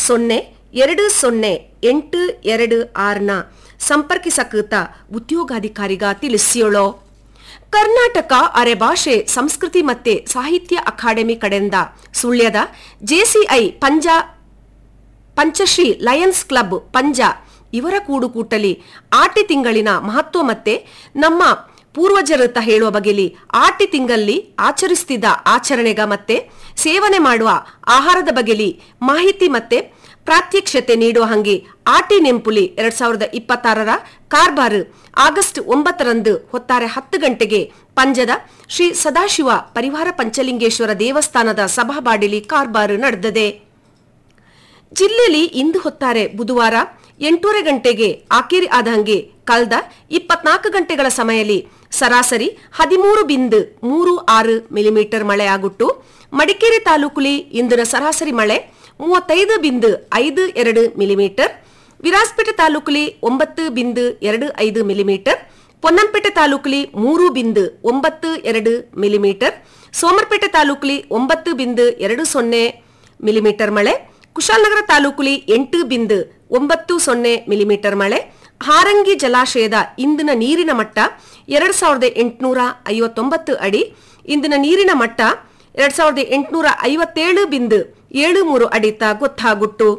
ಸೊನ್ನೆ ಎರಡು ಸೊನ್ನೆ ಎಂಟು ಎರಡು ಆರ್ನ ಸಂಪರ್ಕಿಸಕೃತ ಉದ್ಯೋಗಾಧಿಕಾರಿಗ ತಿಳಿಸಿಯೋಳು ಕರ್ನಾಟಕ ಅರೆಭಾಷೆ ಸಂಸ್ಕೃತಿ ಮತ್ತೆ ಸಾಹಿತ್ಯ ಅಕಾಡೆಮಿ ಕಡೆಯಿಂದ ಸುಳ್ಯದ JCI Panja Panchashri Lions club Panja ಇವರ ಕೂಡುಕೂಟಲಿ ಆಟಿ ತಿಂಗಳಿನ ಮಹತ್ವ ಮತ್ತೆ ನಮ್ಮ ಪೂರ್ವಜರತ ಹೇಳುವ ಬಗೆಲಿ ಆಟಿ ತಿಂಗಳಲ್ಲಿ ಆಚರಿಸ್ತಿದ್ದ ಆಚರಣೆಗ ಮತ್ತೆ ಸೇವನೆ ಮಾಡುವ ಆಹಾರದ ಬಗೆಲಿ ಮಾಹಿತಿ ಮತ್ತೆ ಪ್ರಾತ್ಯಕ್ಷತೆ ನೀಡುವ ಹಂಗೆ ಆಟಿ ನೆಂಪುಲಿ ಎರಡ್ ಸಾವಿರದ ಇಪ್ಪತ್ತಾರರ ಕಾರ್ಬಾರ್ ಆಗಸ್ಟ್ ಒಂಬತ್ತರಂದು ಹೊತ್ತಾರೆ ಹತ್ತು ಗಂಟೆಗೆ ಪಂಜದ ಶ್ರೀ ಸದಾಶಿವ ಪರಿವಾರ ಪಂಚಲಿಂಗೇಶ್ವರ ದೇವಸ್ಥಾನದ ಸಭಾಬಾಡಿಲಿ ಕಾರ್ಬಾರ್ ನಡೆದದೆ ಜಿಲ್ಲೆಯಲ್ಲಿ ಇಂದು ಹೊತ್ತಾರೆ ಬುಧವಾರ ಎಂಟೂವರೆ ಗಂಟೆಗೆ ಆಕೇರಿ ಆದಂಗೆ ಕಳೆದ ಇಪ್ಪತ್ನಾಲ್ಕು ಗಂಟೆಗಳ ಸಮಯದಲ್ಲಿ ಸರಾಸರಿ ಹದಿಮೂರು ಬಿಂದು ಮೂರು ಆರು ಮಿಲಿಮೀಟರ್ ಮಳೆ ಆಗುಟ್ಟು ಮಡಿಕೇರಿ ತಾಲೂಕುಲಿ ಇಂದಿನ ಸರಾಸರಿ ಮಳೆ ಮೂವತ್ತೈದು ಬಿಂದು ಐದು ಎರಡು ಮಿಲಿಮೀಟರ್ ವಿರಾಜಪೇಟೆ ತಾಲೂಕುಲಿ ಒಂಬತ್ತು ಬಿಂದು ಎರಡು ಐದು ಮಿಲಿಮೀಟರ್ ಪೊನ್ನಂಪೇಟೆ ತಾಲೂಕುಲಿ ಮೂರು ಬಿಂದು ಒಂಬತ್ತು ಎರಡು ಮಿಲಿಮೀಟರ್ ಸೋಮರ್ಪೇಟೆ ತಾಲೂಕುಲಿ ಒಂಬತ್ತು ಬಿಂದು ಎರಡು ಸೊನ್ನೆ ಮಿಲಿಮೀಟರ್ ಮಳೆ ಕುಶಾಲನಗರ ತಾಲೂಕುಲಿ ಎಂಟು ಬಿಂದು ಒಂಬತ್ತು ಸೊನ್ನೆ ಮಿಲಿಮೀಟರ್ ಮಳೆ ಹಾರಂಗಿ ಜಲಾಶಯದ ಇಂದಿನ ನೀರಿನ ಮಟ್ಟ ಎರಡ್ ಸಾವಿರದ ಎಂಟುನೂರ ಐವತ್ತೊಂಬತ್ತು ಅಡಿ ಇಂದಿನ ನೀರಿನ ಮಟ್ಟ ಎರಡ್ ಸಾವಿರದ ಎಂಟುನೂರ ಐವತ್ತೇಳು ಬಿಂದು ಏಳು ಮೂರು ಅಡಿತ ಗೊತ್ತಾಗುಟ್ಟು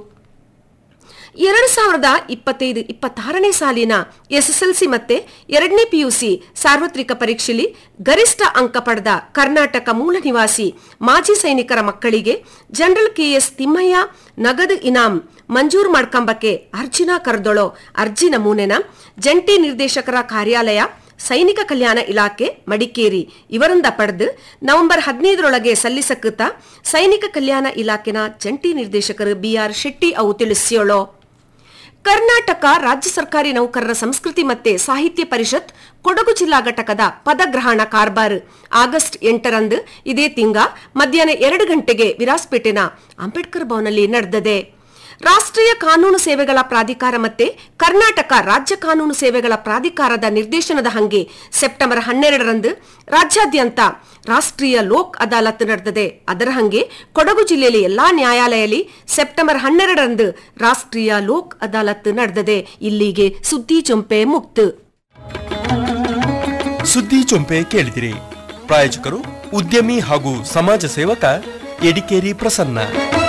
ಎರಡು ಸಾವಿರದ ಇಪ್ಪತ್ತೈದು ಇಪ್ಪತ್ತಾರನೇ ಸಾಲಿನ ಎಸ್ಎಸ್ಎಲ್ಸಿ ಮತ್ತೆ ಎರಡನೇ ಪಿಯುಸಿ ಸಾರ್ವತ್ರಿಕ ಪರೀಕ್ಷೆಯಲ್ಲಿ ಗರಿಷ್ಠ ಅಂಕ ಪಡೆದ ಕರ್ನಾಟಕ ಮೂಲ ನಿವಾಸಿ ಮಾಜಿ ಸೈನಿಕರ ಮಕ್ಕಳಿಗೆ ಜನರಲ್ ಕೆಎಸ್ ತಿಮ್ಮಯ್ಯ ನಗದು ಇನಾಮ್ ಮಂಜೂರು ಮಾಡ್ಕಂಬಕ್ಕೆ ಅರ್ಜಿನ ಕರೆದೊಳೋ ಅರ್ಜಿ ನಮೂನೆನ ಜಂಟಿ ನಿರ್ದೇಶಕರ ಕಾರ್ಯಾಲಯ ಸೈನಿಕ ಕಲ್ಯಾಣ ಇಲಾಖೆ ಮಡಿಕೇರಿ ಇವರಿಂದ ಪಡೆದು ನವೆಂಬರ್ ಹದಿನೈದರೊಳಗೆ ಸಲ್ಲಿಸಕೃತ ಸೈನಿಕ ಕಲ್ಯಾಣ ಇಲಾಖೆನ ಜಂಟಿ ನಿರ್ದೇಶಕರು ಬಿಆರ್ ಶೆಟ್ಟಿ ಅವು ತಿಳಿಸಿಯೋಳು ಕರ್ನಾಟಕ ರಾಜ್ಯ ಸರ್ಕಾರಿ ನೌಕರರ ಸಂಸ್ಕೃತಿ ಮತ್ತೆ ಸಾಹಿತ್ಯ ಪರಿಷತ್ ಕೊಡಗು ಜಿಲ್ಲಾ ಘಟಕದ ಪದಗ್ರಹಣ ಕಾರ್ಬಾರ್ ಆಗಸ್ಟ್ ಎಂಟರಂದು ಇದೇ ತಿಂಗ ಮಧ್ಯಾಹ್ನ ಎರಡು ಗಂಟೆಗೆ ವಿರಾಸ್ಪೇಟೆನ ಅಂಬೇಡ್ಕರ್ ಭವನಲ್ಲಿ ನಡೆದದೆ ರಾಷ್ಟ್ರೀಯ ಕಾನೂನು ಸೇವೆಗಳ ಪ್ರಾಧಿಕಾರ ಮತ್ತೆ ಕರ್ನಾಟಕ ರಾಜ್ಯ ಕಾನೂನು ಸೇವೆಗಳ ಪ್ರಾಧಿಕಾರದ ನಿರ್ದೇಶನದ ಹಂಗೆ ಸೆಪ್ಟೆಂಬರ್ ಹನ್ನೆರಡರಂದು ರಾಜ್ಯಾದ್ಯಂತ ರಾಷ್ಟ್ರೀಯ ಲೋಕ್ ಅದಾಲತ್ ನಡೆದದೆ ಅದರ ಹಂಗೆ ಕೊಡಗು ಜಿಲ್ಲೆಯಲ್ಲಿ ಎಲ್ಲಾ ನ್ಯಾಯಾಲಯದಲ್ಲಿ ಸೆಪ್ಟೆಂಬರ್ ಹನ್ನೆರಡರಂದು ರಾಷ್ಟ್ರೀಯ ಲೋಕ್ ಅದಾಲತ್ ನಡೆದದೆ ಇಲ್ಲಿಗೆ ಸುದ್ದಿ ಚೊಂಪೆ ಮುಕ್ತು ಸುದ್ದಿ ಚೊಂಪೆ ಕೇಳಿದಿರಿ ಪ್ರಾಯೋಜಕರು ಉದ್ಯಮಿ ಹಾಗೂ ಸಮಾಜ ಸೇವಕ ಎಡಿಕೇರಿ Prasanna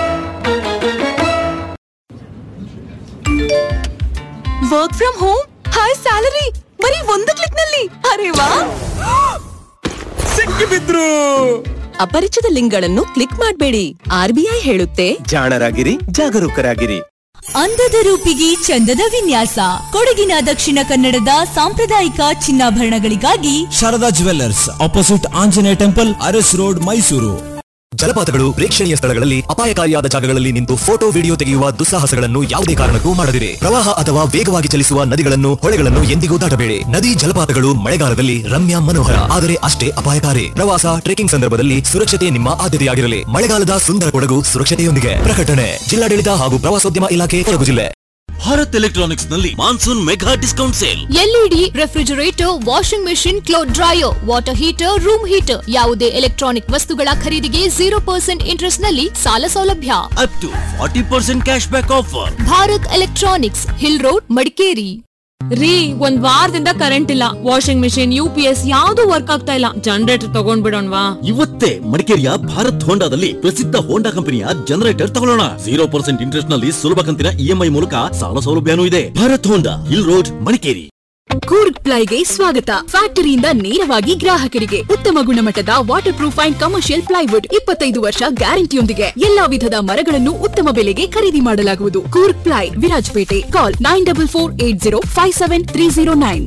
work from home high salary ಬರೀ ಒಂದು ಕ್ಲಿಕ್ ನಲ್ಲಿ ಅರೆ ವಾ ಸಿಕ್ಕಿಬಿದ್ರು ಅಪರಿಚಿತ ಲಿಂಕ್ಗಳನ್ನು ಕ್ಲಿಕ್ ಮಾಡಬೇಡಿ ಆರ್ಬಿಐ ಹೇಳುತ್ತೆ ಜಾಣರಾಗಿರಿ ಜಾಗರೂಕರಾಗಿರಿ ಅಂದದ ರೂಪಿಗೆ ಚಂದದ ವಿನ್ಯಾಸ ಕೊಡಗಿನ ದಕ್ಷಿಣ ಕನ್ನಡದ ಸಾಂಪ್ರದಾಯಿಕ ಚಿನ್ನಾಭರಣಗಳಿಗಾಗಿ Sharada jewellers opposite Anjaneya temple Aras road Mysuru ಜಲಪಾತಗಳು ಪ್ರೇಕ್ಷಣೀಯ ಸ್ಥಳಗಳಲ್ಲಿ ಅಪಾಯಕಾರಿಯಾದ ಜಾಗಗಳಲ್ಲಿ ನಿಂತು ಫೋಟೋ ವಿಡಿಯೋ ತೆಗೆಯುವ ದುಸ್ಸಾಹಸಗಳನ್ನು ಯಾವುದೇ ಕಾರಣಕ್ಕೂ ಮಾಡದಿರಿ ಪ್ರವಾಹ ಅಥವಾ ವೇಗವಾಗಿ ಚಲಿಸುವ ನದಿಗಳನ್ನು ಹೊಳೆಗಳನ್ನು ಎಂದಿಗೂ ದಾಟಬೇಡಿ ನದಿ ಜಲಪಾತಗಳು ಮಳೆಗಾಲದಲ್ಲಿ ರಮ್ಯ ಮನೋಹರ ಆದರೆ ಅಷ್ಟೇ ಅಪಾಯಕಾರಿ ಪ್ರವಾಸ ಟ್ರೆಕಿಂಗ್ ಸಂದರ್ಭದಲ್ಲಿ ಸುರಕ್ಷತೆ ನಿಮ್ಮ ಆದ್ಯತೆಯಾಗಿರಲಿ ಮಳೆಗಾಲದ ಸುಂದರ ಕೊಡಗು ಸುರಕ್ಷತೆಯೊಂದಿಗೆ ಪ್ರಕಟಣೆ ಜಿಲ್ಲಾಡಳಿತ ಹಾಗೂ ಪ್ರವಾಸೋದ್ಯಮ ಇಲಾಖೆ ಕೊಡಗು ಜಿಲ್ಲೆ ಭಾರತ್ ಎಲೆಕ್ಟ್ರಾನಿಕ್ಸ್ ನಲ್ಲಿ monsoon mega discount sale LED refrigerator washing machine cloth dryer water heater room heater ಯಾವುದೇ ಎಲೆಕ್ಟ್ರಾನಿಕ್ ವಸ್ತುಗಳ ಖರೀದಿಗೆ ಜೀರೋ ಪರ್ಸೆಂಟ್ ಇಂಟ್ರೆಸ್ಟ್ ನಲ್ಲಿ ಸಾಲ ಸೌಲಭ್ಯ up to forty percent cash back offer Bharat electronics hill road Madikeri ರೀ ಒಂದ್ ವಾರದಿಂದ ಕರೆಂಟ್ ಇಲ್ಲ washing machine U P S ಯಾವ್ದು ವರ್ಕ್ ಆಗ್ತಾ ಇಲ್ಲ ಜನರೇಟರ್ ತಗೊಂಡ್ಬಿಡೋಣವಾ ಇವತ್ತೇ ಮಡಿಕೇರಿಯ ಭಾರತ್ ಹೋಂಡಾದಲ್ಲಿ ಪ್ರಸಿದ್ಧ ಹೋಂಡಾ ಕಂಪನಿಯ ಜನರೇಟರ್ ತಗೊಳ್ಳೋಣ ಜೀರೋ ಪರ್ಸೆಂಟ್ ಇಂಟ್ರೆಸ್ಟ್ ನಲ್ಲಿ ಸುಲಭ ಕಂತಿನ ಇಎಂಐ ಮೂಲಕ ಸಾಲ ಸೌಲಭ್ಯನೂ ಇದೆ Bharat Honda hill road Madikeri Coorg ಪ್ಲೈಗೆ ಸ್ವಾಗತ ಫ್ಯಾಕ್ಟರಿಯಿಂದ ನೇರವಾಗಿ ಗ್ರಾಹಕರಿಗೆ ಉತ್ತಮ ಗುಣಮಟ್ಟದ waterproof and commercial plywood ಇಪ್ಪತ್ತೈದು ವರ್ಷ ಗ್ಯಾರಂಟಿಯೊಂದಿಗೆ ಎಲ್ಲಾ ವಿಧದ ಮರಗಳನ್ನು ಉತ್ತಮ ಬೆಲೆಗೆ ಖರೀದಿ ಮಾಡಲಾಗುವುದು Coorg ply Virajpet call nine double four eight zero five seven three zero nine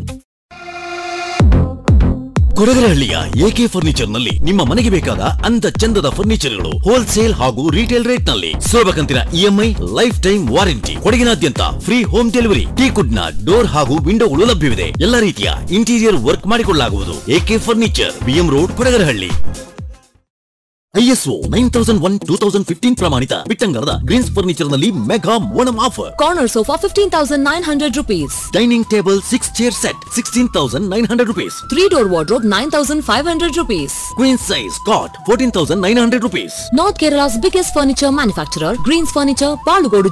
ಕೊಡಗರಹಳ್ಳಿಯ ಎಕೆ ಫರ್ನಿಚರ್ ನಲ್ಲಿ ನಿಮ್ಮ ಮನೆಗೆ ಬೇಕಾದ ಅಂದ ಚಂದದ ಫರ್ನಿಚರ್ಗಳು ಹೋಲ್ಸೇಲ್ ಹಾಗೂ ರಿಟೇಲ್ ರೇಟ್ ನಲ್ಲಿ ಸುಲಭ ಕಂತಿನ ಇಎಂಐ ಲೈಫ್ ಟೈಮ್ ವಾರಂಟಿ ಕೊಡಗಿನಾದ್ಯಂತ ಫ್ರೀ ಹೋಮ್ ಡೆಲಿವರಿ ಟೀಕುಡ್ ನ ಡೋರ್ ಹಾಗೂ ವಿಂಡೋಗಳು ಲಭ್ಯವಿದೆ ಎಲ್ಲ ರೀತಿಯ ಇಂಟೀರಿಯರ್ ವರ್ಕ್ ಮಾಡಿಕೊಳ್ಳಲಾಗುವುದು AK furniture BM road Kodagarahalli ISO nine thousand one two thousand fifteen ಪ್ರಮಾಣಿತ ಬಿಟ್ಟಂಗರದ ಗ್ರೀನ್ಸ್ ಫರ್ನಿಚರ್ ನಲ್ಲಿ mega Onam offer corner sofa fifteen thousand nine hundred rupees dining table six chair set sixteen thousand nine hundred rupees three door wardrobe nine thousand five hundred rupees queen size cot fourteen thousand nine hundred rupees North Kerala's biggest furniture manufacturer, Greens Furniture, Palugodu